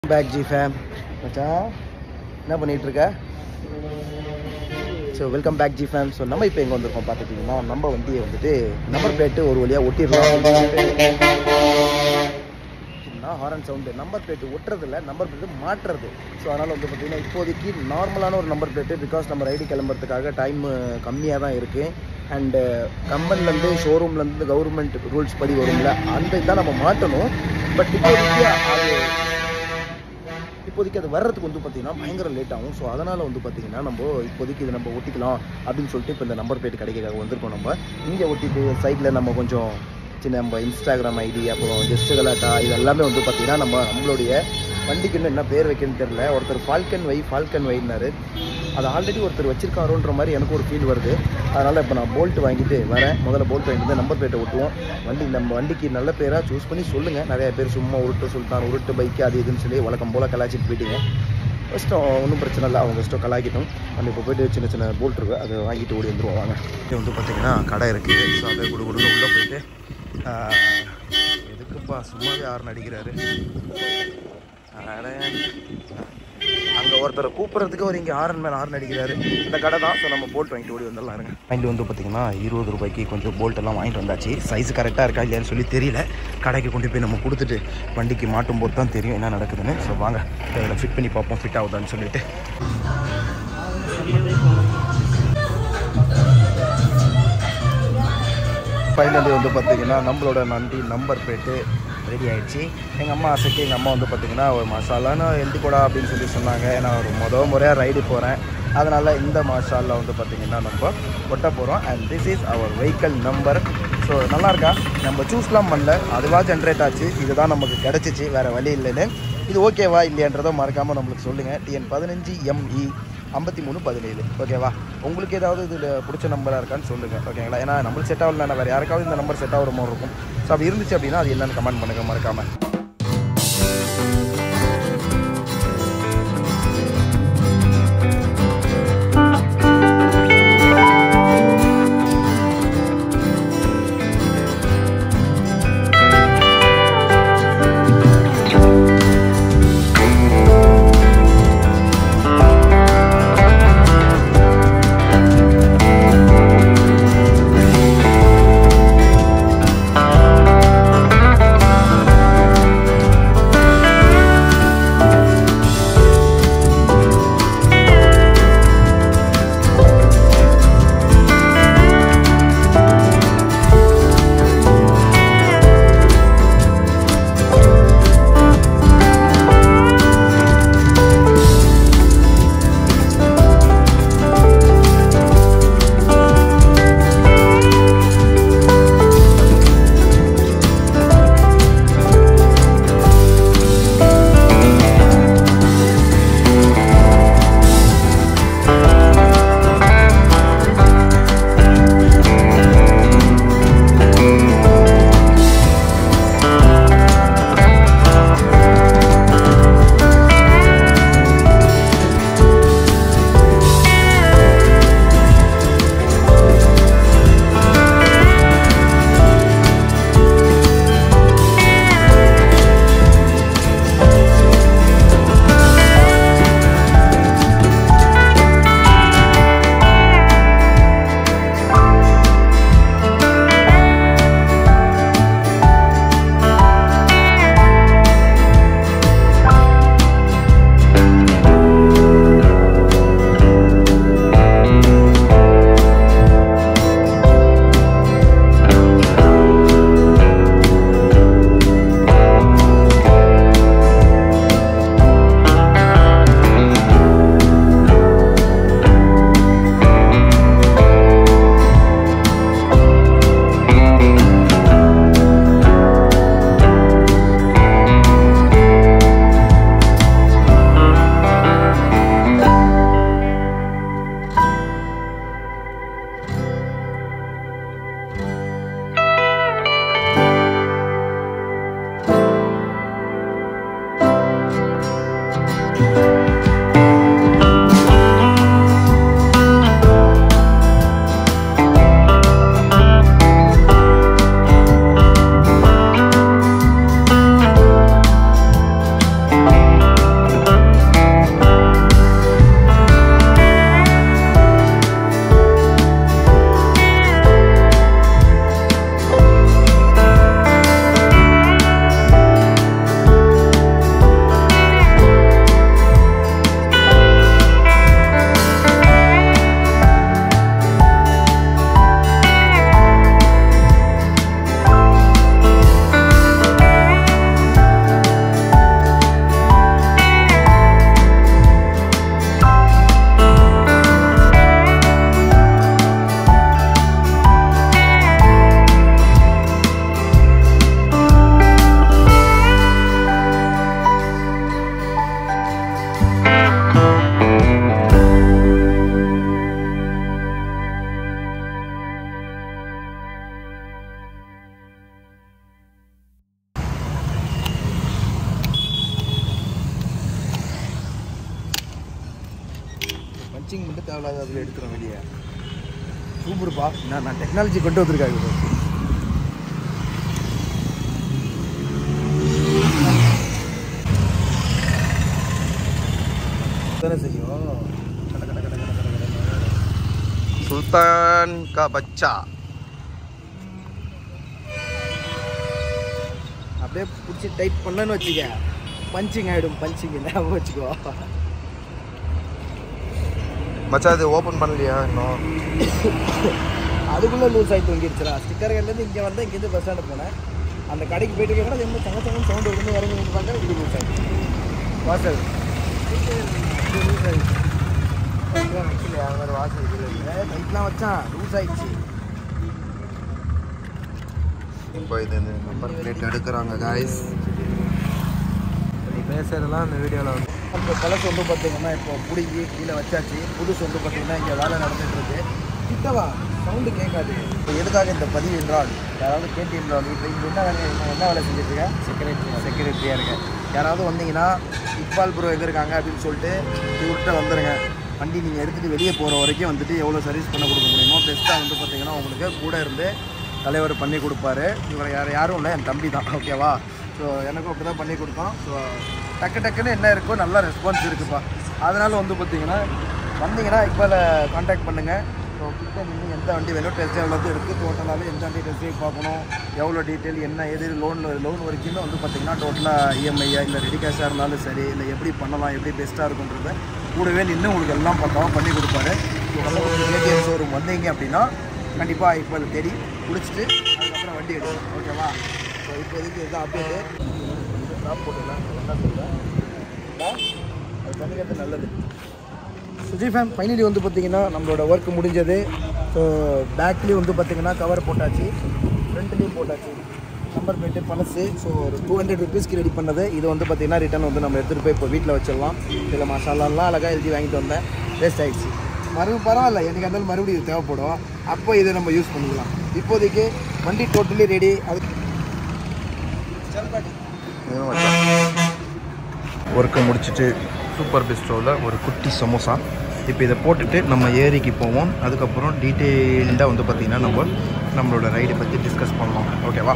Back G fame மச்சான் என்ன பண்ணிட்டு இருக்க so welcome back G fam so நம்ம இப்போ எங்கே வந்திருக்கோம் பார்த்துட்டிங்கன்னா நம்ம வண்டியை வந்துட்டு நம்பர் பிளேட்டு ஒரு வழியாக ஒட்டிடலாம் என்ன ஹாரன் சவுண்டு நம்பர் பிளேட்டு ஒட்டுறதில்ல நம்பர் பிளேட்டு மாட்டுறது ஸோ அதனால் வந்து பார்த்திங்கன்னா இப்போதைக்கு நார்மலான ஒரு நம்பர் பிளேட்டு பிகாஸ் நம்ம ரைடு கிளம்புறதுக்காக டைம் கம்மியாக தான் இருக்குது அண்டு கம்பெனிலேருந்து ஷோரூம்லேருந்து கவர்மெண்ட் ரூல்ஸ் படி வரும்ல அந்த இதான் நம்ம மாட்டணும் பட் இப்போதைக்கு அது இப்போதைக்கு அது வர்றதுக்கு வந்து பார்த்தீங்கன்னா பயங்கர லேட் ஆகும் ஸோ அதனால் வந்து பார்த்தீங்கன்னா நம்ம இப்போதைக்கு இது நம்ம ஒட்டிக்கலாம் அப்படின்னு சொல்லிட்டு இப்போ இந்த நம்பர் பிளேட் கிடைக்கிறதுக்காக வந்திருக்கோம் நம்ம இங்கே ஒட்டிட்டு சைடில் நம்ம கொஞ்சம் சின்ன நம்ம இன்ஸ்டாகிராம் ஐடி அப்புறம் ஜெஸ்ட் கலாட்டா இது எல்லாமே வந்து பார்த்தீங்கன்னா நம்ம நம்மளுடைய வண்டிக்கு இன்னும் என்ன பேர் வைக்கணும்னு தெரில ஒருத்தர் ஃபால்கன் வை ஃபால்கன் வைன்னாரு அது ஆல்ரெடி ஒருத்தர் வச்சிருக்காரோன்ற மாதிரி எனக்கு ஒரு ஃபீல் வருது அதனால் இப்போ நான் போல்ட் வாங்கிட்டு வரேன் முதல்ல போல்ட் வாங்கிட்டு நம்பர் பிளேட்டை ஒட்டுவோம் வண்டி நம்ம வண்டிக்கு நல்ல பேராக சூஸ் பண்ணி சொல்லுங்கள் நிறைய பேர் சும்மா உருட்டு சுல்தான் உருட்டு பைக்கு அது இதுன்னு சொல்லி வழக்கம் போல் கலாச்சிட்டு போயிட்டீங்க இஷ்டம் ஒன்றும் பிரச்சனை இல்லை அவங்க இஷ்டம் கலாக்கிட்டோம் நம்ம இப்போ போயிட்டு சின்ன சின்ன போல்ட் இருக்கு அதை வாங்கிட்டு ஓடி வந்துருவோம் வாங்க இது வந்து பார்த்தீங்கன்னா கடை இருக்குது ஸோ அதை குடு குடுன்னு உள்ளே போயிட்டு ஆஹ், எதுக்குப்பா சும்மாவே யார் நடிக்கிறாரு அங்கே ஒருத்தரை கூப்பிட்றதுக்கு ஒரு இங்கே ஆரன் மேலே ஆரன் அடிக்கிறாரு இந்த கடை தான் ஸோ நம்ம போல்ட் வாங்கிட்டு ஓடி வந்துடலாம் இருங்க வாங்கிட்டு வந்து பார்த்தீங்கன்னா இருபது ரூபாய்க்கு கொஞ்சம் போல்ட் எல்லாம் வாங்கிட்டு வந்தாச்சு சைஸ் கரெக்டாக இருக்கா இல்லையான்னு சொல்லி தெரியல கடைக்கு கொண்டு போய் நம்ம கொடுத்துட்டு வண்டிக்கு மாட்டும் போது தான் தெரியும் என்ன நடக்குதுன்னு ஸோ வாங்க இதில் ஃபிட் பண்ணி பார்ப்போம் ஃபிட் ஆகுதான்னு சொல்லிட்டு ஃபைனலி வந்து பார்த்தீங்கன்னா நம்மளோட நன்றி நம்பர் பிளேட்டு ரெடி ஆயிடுச்சு எங்கள் அம்மா ஆசைக்கு எங்கள் அம்மா வந்து பார்த்தீங்கன்னா ஒரு மசாலான்னு எழுதி கூடா அப்படின்னு சொல்லி சொன்னாங்க ஏன்னா ஒரு முத முறையாக ரைடு போகிறேன் அதனால் இந்த மசாலா வந்து பார்த்தீங்கன்னா நம்ம ஒட்ட போகிறோம் and this is our vehicle number so நல்லா இருக்கா நம்ம சூஸ்லாம் பண்ணல அதுவாக ஜென்ரேட் ஆச்சு இதுதான் நமக்கு கிடச்சிச்சு வேறு வழி இல்லைன்னு இது ஓகேவா இல்லையன்றதை மறக்காமல் நம்மளுக்கு சொல்லுங்கள் டிஎன் பதினஞ்சு எம்இ ஐம்பத்தி மூணு பதினேழு ஓகேவா உங்களுக்கு ஏதாவது இதில் பிடிச்ச நம்பராக இருக்கான்னு சொல்லுங்கள் ஓகேங்களா ஏன்னா நம்மளுக்கு செட் ஆகலாம் வேறு யாருக்காவது இந்த நம்பர் செட் ஆகிற மாதிரி இருக்கும் ஸோ அப்படி இருந்துச்சு அப்படின்னா அது என்னன்னு கமெண்ட் பண்ணுங்கள் மறக்காமல் பஞ்சிங் மட்டும் தேவையில்லாத அதில் எடுக்கிறோம் வெளியே சூப்பர்ப்பா நான் நான் டெக்னாலஜி கொண்டு வந்திருக்காங்க bro. தானே செய்யும் கட கட கட கட கட கடன்னு. சுல்தான் கா பச்சா அப்படியே பிடிச்சி டைட் பண்ணன்னு வச்சுக்க பஞ்சிங் ஆகிடும் பஞ்சிங் ஞாபகம் வச்சுக்கோ மச்சான் இது ஓப்பன் பண்ணலையா இன்னும் அதுக்குள்ளே லூஸ் ஆகி தொங்கிடுச்சுடா ஸ்டிக்கர் கடையிலேருந்து இங்கே வந்தேன் இங்கேருந்து பஸ் ஸ்டாண்டு போனேன் அந்த கடைக்கு போயிட்டு கேட்கணும் அது என்ன சங்க சங்கம் சவுண்டு வந்து இறங்கி வந்து பார்த்தா இது லூஸ் ஆகிடுச்சு வாசல் லூஸ் ஆகிடுச்சு ஆக்சுவலி அவங்க வாசல் இல்லை டைட்லாம் வச்சான் லூஸ் ஆகிடுச்சு இப்போ இது இந்த நம்பர் பிளேட் எடுக்கிறாங்க காய்ஸ் நீ பேசுறதெல்லாம் இந்த வீடியோவில் வந்து அந்த பழசு வந்து பார்த்தீங்கன்னா இப்போ பிடிங்கி கீழே வச்சாச்சு புதுசு வந்து பார்த்தீங்கன்னா இங்கே வேலை நடந்துட்டு இருக்கு கிட்டவா சவுண்டு கேட்காது இப்போ எதுக்காக இந்த பதிவு என்றால் யாராவது கேட்டீங்களா வீட்டில் இங்கே என்ன வேலை என்ன- என்ன வேலை செஞ்சுட்டு இருக்கேன் செக்ரட்டரி செக்ரட்டரியாக இருக்கேன் யாராவது வந்தீங்கன்னா இக்பால் ப்ரோ எங்கே இருக்காங்க அப்படின்னு சொல்லிட்டு இவர்கிட்ட வந்துடுங்க வண்டி நீங்கள் எடுத்துகிட்டு வெளியே போகிற வரைக்கும் வந்துட்டு எவ்வளோ சர்வீஸ் பண்ண கொடுக்க முடியுமோ பெஸ்ட்டாக வந்து பார்த்தீங்கன்னா உங்களுக்கு கூட இருந்து தலைவர் பண்ணி கொடுப்பாரு இவர் யார் யாரும் இல்லை என் தம்பி தான் ஓகேவா ஸோ எனக்கும் அப்படி தான் பண்ணி கொடுத்தோம் ஸோ டக்கு டக்குன்னு என்ன இருக்கோ நல்ல ரெஸ்பான்ஸ் இருக்குப்பா அதனால வந்து பார்த்தீங்கன்னா வந்தீங்கன்னா இப்போ காண்டாக்ட் பண்ணுங்கள் ஸோ கிட்ட நின்று எந்த வண்டி வேணும் டெஸ்ட் எவ்வளோ இருக்குது டோட்டலாகவே எந்த வண்டி டெஸ்ட் பார்க்கணும் எவ்வளோ டீட்டெயில் என்ன எது லோனில் லோன் வரைக்குமே வந்து பார்த்தீங்கன்னா டோட்டலாக இஎம்ஐயா இல்லை ரெடி கேஷாக இருந்தாலும் சரி இல்லை எப்படி பண்ணலாம் எப்படி பெஸ்ட்டாக இருக்குன்றத கூடவே நின்று உங்களுக்கு எல்லாம் பக்காவாக பண்ணி கொடுப்பாரு ஏடிஎம் ஷோரூம் வந்தீங்க அப்படின்னா கண்டிப்பாக இப்போ அதை தேடி குடிச்சிட்டு அதுக்கப்புறம் வண்டி எடுக்கணும் ஓகேவா ஸோ இப்போதைக்கு இதுதான் அப்டேட்டு ட்ராப் போட்டுக்கலாம் என்ன சொல்கிறேன் அது பண்ணிக்கிறது நல்லது சுஜி ஃபேம் ஃபைனலி வந்து பார்த்தீங்கன்னா நம்மளோட ஒர்க் முடிஞ்சது ஸோ பேக்லேயும் வந்து பார்த்தீங்கன்னா கவர் போட்டாச்சு ஃப்ரண்ட்லேயும் போட்டாச்சு நம்பர் பிளேட்டு பழசு ஸோ ஒரு டூ ஹண்ட்ரட் ருபீஸ்க்கு ரெடி பண்ணது இது வந்து பார்த்தீங்கன்னா ரிட்டர்ன் வந்து நம்ம எடுத்துகிட்டு போய் இப்போ வீட்டில் வச்சிடலாம் இதில் மசாலாலாம் அழகாக எழுதி வாங்கிட்டு வந்தேன் வேஸ்ட் ஆயிடுச்சு மறு பரவாயில்ல எனக்கு இருந்தாலும் மறுபடியும் இது தேவைப்படும் அப்போ இதை நம்ம யூஸ் பண்ணிக்கலாம் இப்போதைக்கு வண்டி டோட்டலி ரெடி அதுக்கு ஒர்க்கை முடிச்சுட்டு சூப்பர் பிஸ்ட்ரோவில் ஒரு குட்டி சமோசா இப்போ இதை போட்டுட்டு நம்ம ஏரிக்கு போவோம் அதுக்கப்புறம் டீட்டெயில்டாக வந்து பார்த்திங்கன்னா நம்ம நம்மளோட ரைடை பற்றி டிஸ்கஸ் பண்ணலாம் ஓகேவா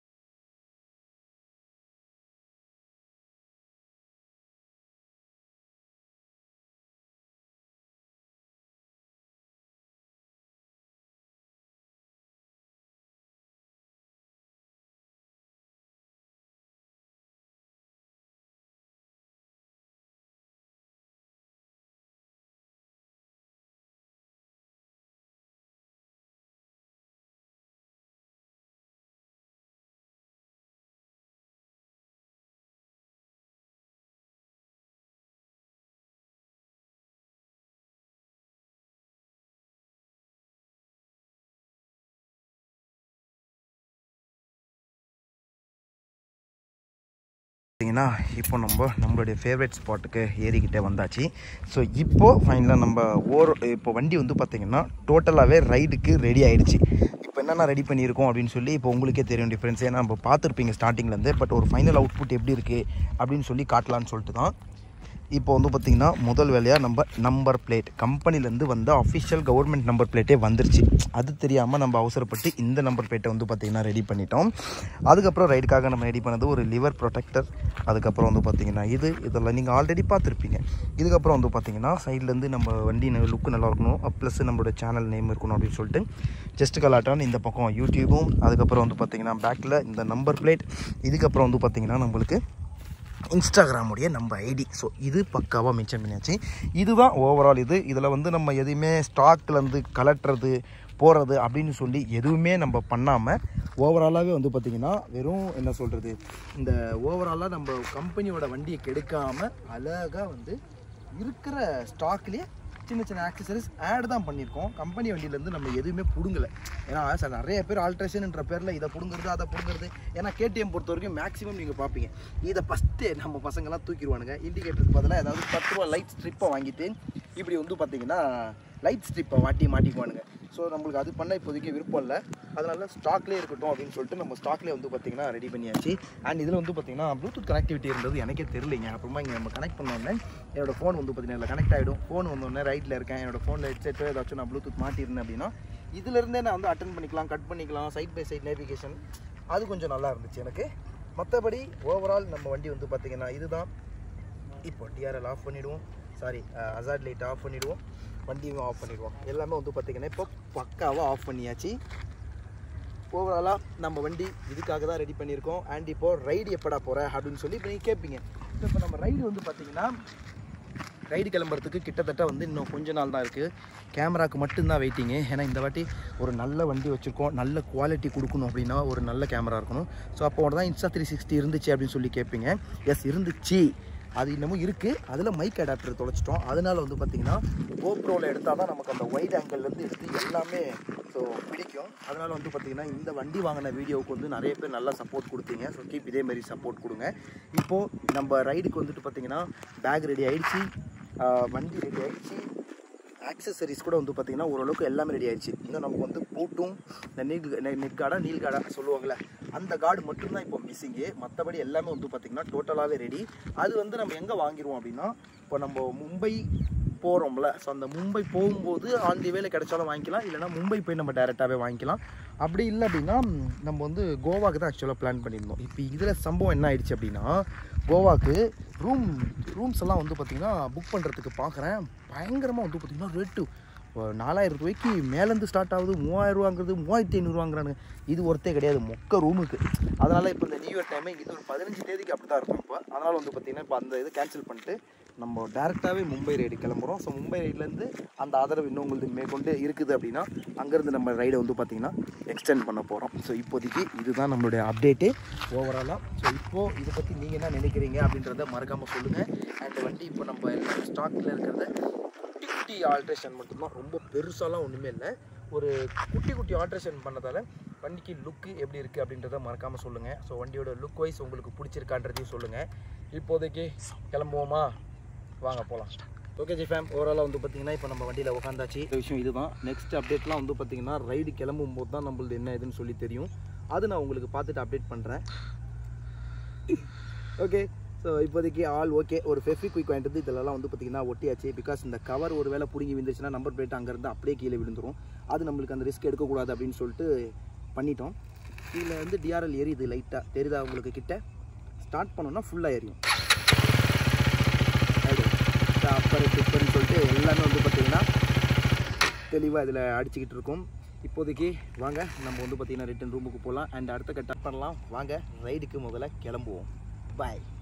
பார்த்தீங்கன்னா இப்போ நம்ம நம்மளுடைய ஃபேவரட் ஸ்பாட்டுக்கு ஏறிக்கிட்டே வந்தாச்சு ஸோ இப்போது ஃபைனலாக நம்ம ஓர் இப்போ வண்டி வந்து பார்த்தீங்கன்னா டோட்டலாகவே ரைடுக்கு ரெடி ஆயிடுச்சு இப்போ என்னென்ன ரெடி பண்ணியிருக்கோம் அப்படின்னு சொல்லி இப்போ உங்களுக்கே தெரியும் டிஃப்ரென்ஸ் ஏன்னா நம்ம பார்த்துருப்பீங்க ஸ்டார்டிங்லேருந்து பட் ஒரு ஃபைனல் அவுட்புட் எப்படி இருக்குது அப்படின்னு சொல்லி காட்டலான்னு சொல்லிட்டு தான் இப்போ வந்து பார்த்திங்கன்னா முதல் வேலையாக நம்ம நம்பர் பிளேட் கம்பெனிலேருந்து வந்த அஃபிஷியல் கவர்மெண்ட் நம்பர் பிளேட்டே வந்துருச்சு அது தெரியாமல் நம்ம அவசரப்பட்டு இந்த நம்பர் பிளேட்டை வந்து பார்த்திங்கன்னா ரெடி பண்ணிட்டோம் அதுக்கப்புறம் ரைடுக்காக நம்ம ரெடி பண்ணது ஒரு லிவர் ப்ரொடெக்டர் அதுக்கப்புறம் வந்து பார்த்திங்கன்னா இது இதெல்லாம் நீங்கள் ஆல்ரெடி பார்த்துருப்பீங்க இதுக்கப்புறம் வந்து பார்த்திங்கன்னா சைட்லேருந்து நம்ம வண்டி லுக்கு நல்லா இருக்கணும் ப்ளஸ் நம்மளோட சேனல் நேம் இருக்கணும் அப்படின்னு சொல்லிட்டு ஜஸ்ட் கலாட்டான் இந்த பக்கம் யூடியூபும் அதுக்கப்புறம் வந்து பார்த்திங்கன்னா பேக்கில் இந்த நம்பர் பிளேட் இதுக்கப்புறம் வந்து பார்த்திங்கன்னா நம்மளுக்கு இன்ஸ்டாகிராமுடைய நம்ம ஐடி ஸோ இது பக்காவாக மென்ஷன் பண்ணியாச்சு இதுதான் ஓவரால் இது இதில் வந்து நம்ம எதுவுமே ஸ்டாக்லேருந்து கலட்டுறது போகிறது அப்படின்னு சொல்லி எதுவுமே நம்ம பண்ணாமல் ஓவராலாகவே வந்து பார்த்திங்கன்னா வெறும் என்ன சொல்கிறது இந்த ஓவராலாக நம்ம கம்பெனியோட வண்டியை கெடுக்காமல் அழகாக வந்து இருக்கிற ஸ்டாக்லேயே சின்ன சின்ன ஆக்சசரிஸ் ஆட் தான் பண்ணியிருக்கோம் கம்பெனி வண்டியிலேருந்து நம்ம எதுவுமே பிடுங்கலை ஏன்னா சார் நிறைய பேர் ஆல்ட்ரேஷன்ன்ற பேரில் இதை பிடுங்குறது அதை பிடுங்குறது ஏன்னா கேடிஎம் பொறுத்த வரைக்கும் மேக்ஸிமம் நீங்கள் பார்ப்பீங்க இதை ஃபஸ்ட்டு நம்ம பசங்களாம் தூக்கிடுவானுங்க இண்டிகேட்டருக்கு பதிலாக ஏதாவது பத்து ரூபா லைட் ஸ்ட்ரிப்பை வாங்கிட்டு இப்படி வந்து பார்த்தீங்கன்னா லைட் ஸ்ட்ரிப்பை மாட்டி மாட்டிக்குவானுங்க ஸோ நம்மளுக்கு அது பண்ண இப்போதைக்கு விருப்பம் இல்லை அதனால ஸ்டாக்லேயே இருக்கட்டும் அப்படின்னு சொல்லிட்டு நம்ம ஸ்டாக்லேயே வந்து பார்த்தீங்கன்னா ரெடி பண்ணியாச்சு அண்ட் இதில் வந்து பார்த்தீங்கன்னா ப்ளூடூத் கனெக்டிவிட்டி இருந்தது எனக்கே தெரியலைங்க அப்புறமா இங்கே நம்ம கனெக்ட் பண்ணோடனே என்னோட ஃபோன் வந்து பார்த்தீங்கன்னா இதில் கனெக்ட் ஆகிடும் ஃபோன் வந்தோடனே ரைட்டில் இருக்கேன் என்னோட ஃபோனில் ஹெட்செட்டோ ஏதாச்சும் நான் ப்ளூடூத் மாட்டியிருந்தேன் அப்படின்னா இதுலேருந்தே நான் வந்து அட்டன் பண்ணிக்கலாம் கட் பண்ணிக்கலாம் சைட் பை சைட் நேவிகேஷன் அது கொஞ்சம் நல்லா இருந்துச்சு எனக்கு மற்றபடி ஓவரால் நம்ம வண்டி வந்து பார்த்திங்கன்னா இதுதான் இப்போ டிஆர்எல் ஆஃப் பண்ணிவிடுவோம் சாரி அசாட் லைட் ஆஃப் பண்ணிவிடுவோம் வண்டியும் ஆஃப் பண்ணிடுவோம் எல்லாமே வந்து பார்த்திங்கன்னா இப்போ பக்காவாக ஆஃப் பண்ணியாச்சு ஓவராலாக நம்ம வண்டி இதுக்காக தான் ரெடி பண்ணியிருக்கோம் அண்ட் இப்போ ரைடு எப்படா போகிற அப்படின்னு சொல்லி இப்போ நீங்கள் கேட்பீங்க இப்போ நம்ம ரைடு வந்து பார்த்திங்கன்னா ரைடு கிளம்புறதுக்கு கிட்டத்தட்ட வந்து இன்னும் கொஞ்ச நாள் தான் இருக்குது கேமராக்கு மட்டும்தான் வெயிட்டிங்கு ஏன்னா இந்த வாட்டி ஒரு நல்ல வண்டி வச்சுருக்கோம் நல்ல குவாலிட்டி கொடுக்கணும் அப்படின்னா ஒரு நல்ல கேமரா இருக்கணும் ஸோ அப்போ தான் இன்ஸ்டா த்ரீ சிக்ஸ்டி இருந்துச்சு அப்படின்னு சொல்லி கேட்பீங்க எஸ் இருந்துச்சு அது இன்னமும் இருக்குது அதில் மைக் அடாப்டர் தொலைச்சிட்டோம் அதனால வந்து பார்த்திங்கன்னா கோப்ரோவில் எடுத்தால் தான் நமக்கு அந்த வைட் ஆங்கிள்லேருந்து எடுத்து எல்லாமே ஸோ பிடிக்கும் அதனால் வந்து பார்த்திங்கன்னா இந்த வண்டி வாங்கின வீடியோவுக்கு வந்து நிறைய பேர் நல்லா சப்போர்ட் கொடுத்தீங்க ஸோ கீப் இதே மாதிரி சப்போர்ட் கொடுங்க இப்போது நம்ம ரைடுக்கு வந்துட்டு பார்த்திங்கன்னா பேக் ரெடி ஆயிடுச்சு ஆஹ் வண்டி ரெடி ஆயிடுச்சு ஆக்சசரிஸ் கூட வந்து பார்த்திங்கன்னா ஓரளவுக்கு எல்லாமே ரெடி ஆயிடுச்சு இன்னும் நமக்கு வந்து பூட்டும் இந்த நீல் நெக் கார்டா நீல் கார்டா சொல்லுவாங்கள்ல அந்த கார்டு மட்டும்தான் இப்போ மிஸ்ஸிங்கு மற்றபடி எல்லாமே வந்து பார்த்திங்கன்னா டோட்டலாகவே ரெடி அது வந்து நம்ம எங்கே வாங்கிடுவோம் அப்படின்னா இப்போ நம்ம மும்பை போகிறோம்ல ஸோ அந்த மும்பை போகும்போது ஆன் தி வேலை கிடைச்சாலும் வாங்கிக்கலாம் இல்லைனா மும்பை போய் நம்ம டேரெக்டாகவே வாங்கிக்கலாம் அப்படி இல்லை அப்படின்னா ம், நம்ம வந்து கோவாக்கு தான் ஆக்சுவலாக பிளான் பண்ணியிருந்தோம் இப்போ இதில் சம்பவம் என்ன ஆயிடுச்சு அப்படின்னா கோவாக்கு ரூம் ரூம்ஸ் எல்லாம் வந்து பார்த்திங்கன்னா புக் பண்ணுறதுக்கு பார்க்குறேன் பயங்கரமாக வந்து பார்த்திங்கன்னா ரேட்டு நாலாயிரம் ரூபாய்க்கு மேலேருந்து ஸ்டார்ட் ஆகுது மூவாயிரம் ரூபாங்கிறது மூவாயிரத்தி ஐநூறுவாங்கிறானுங்க இது ஒருத்தே கிடையாது மொக்க ரூமுக்கு அதனால் இப்போ இந்த நியூ இயர் டைமே இது ஒரு பதினஞ்சு தேதிக்கு அப்படி தான் இருக்கும் இப்போ அதனால் வந்து பார்த்திங்கன்னா இப்போ அந்த இது கேன்சல் பண்ணிட்டு நம்ம டேரெக்டாகவே மும்பை ரைடு கிளம்புறோம் ஸோ மும்பை ரைட்லேருந்து அந்த ஆதரவு இன்னும் உங்களுக்கு மேற்கொண்டு இருக்குது அப்படின்னா அங்கேருந்து நம்ம ரைடை வந்து பார்த்திங்கன்னா எக்ஸ்டெண்ட் பண்ண போகிறோம் ஸோ இப்போதைக்கு இதுதான் நம்மளுடைய அப்டேட்டு ஓவராலாக ஸோ இப்போது இதை பற்றி நீங்கள் என்ன நினைக்கிறீங்க அப்படின்றத மறக்காமல் சொல்லுங்கள் அண்ட் வண்டி இப்போ நம்ம ஸ்டாக்கில் இருக்கிறத குட்டி குட்டி ஆல்ட்ரேஷன் மட்டும்தான் ரொம்ப பெருசாலாம் ஒன்றுமே இல்லை ஒரு குட்டி குட்டி ஆல்ட்ரேஷன் பண்ணதால் வண்டிக்கு லுக்கு எப்படி இருக்குது அப்படின்றத மறக்காமல் சொல்லுங்கள் ஸோ வண்டியோட லுக் வைஸ் உங்களுக்கு பிடிச்சிருக்கான்றதையும் சொல்லுங்கள் இப்போதைக்கு கிளம்புவோமா வாங்க போகலாம் ஓகே ஜி ஃபேம் ஓவராலாக வந்து பார்த்தீங்கன்னா இப்போ நம்ம வண்டியில் உட்காந்தாச்சு இந்த விஷயம் இதுதான் நெக்ஸ்ட் அப்டேட்லாம் வந்து பார்த்தீங்கன்னா ரைடு கிளம்பும் போது தான் நம்மளது என்ன இதுன்னு சொல்லி தெரியும் அது நான் உங்களுக்கு பார்த்துட்டு அப்டேட் பண்ணுறேன் ஓகே ஸோ இப்போதைக்கு ஆல் ஓகே ஒரு ஃபெஃபி குயிக் வாங்கிட்டு இதெல்லாம் வந்து பார்த்தீங்கன்னா ஒட்டியாச்சு பிகாஸ் இந்த கவர் ஒரு வேளை பிடுங்கி விழுந்துச்சுன்னா நம்பர் பிளேட் அங்கேருந்து அப்படியே கீழே விழுந்துரும் அது நம்மளுக்கு அந்த ரிஸ்க் எடுக்கக்கூடாது அப்படின்னு சொல்லிட்டு பண்ணிட்டோம் கீழே வந்து டிஆர்எல் எரியுது லைட்டாக தெரியுதா உங்களுக்கு கிட்ட ஸ்டார்ட் பண்ணோன்னா ஃபுல்லாக எரியும் அப்பர் டிப்பர்னு சொல்லிட்டு எல்லாமே வந்து பார்த்தீங்கன்னா தெளிவாக இதில் அடிச்சுக்கிட்டு இருக்கோம் இப்போதைக்கு வாங்க நம்ம வந்து பார்த்தீங்கன்னா ரிட்டன் ரூமுக்கு போகலாம் அண்ட் அடுத்த கட்ட பண்ணலாம் வாங்க ரைடுக்கு முதல்ல கிளம்புவோம் பாய்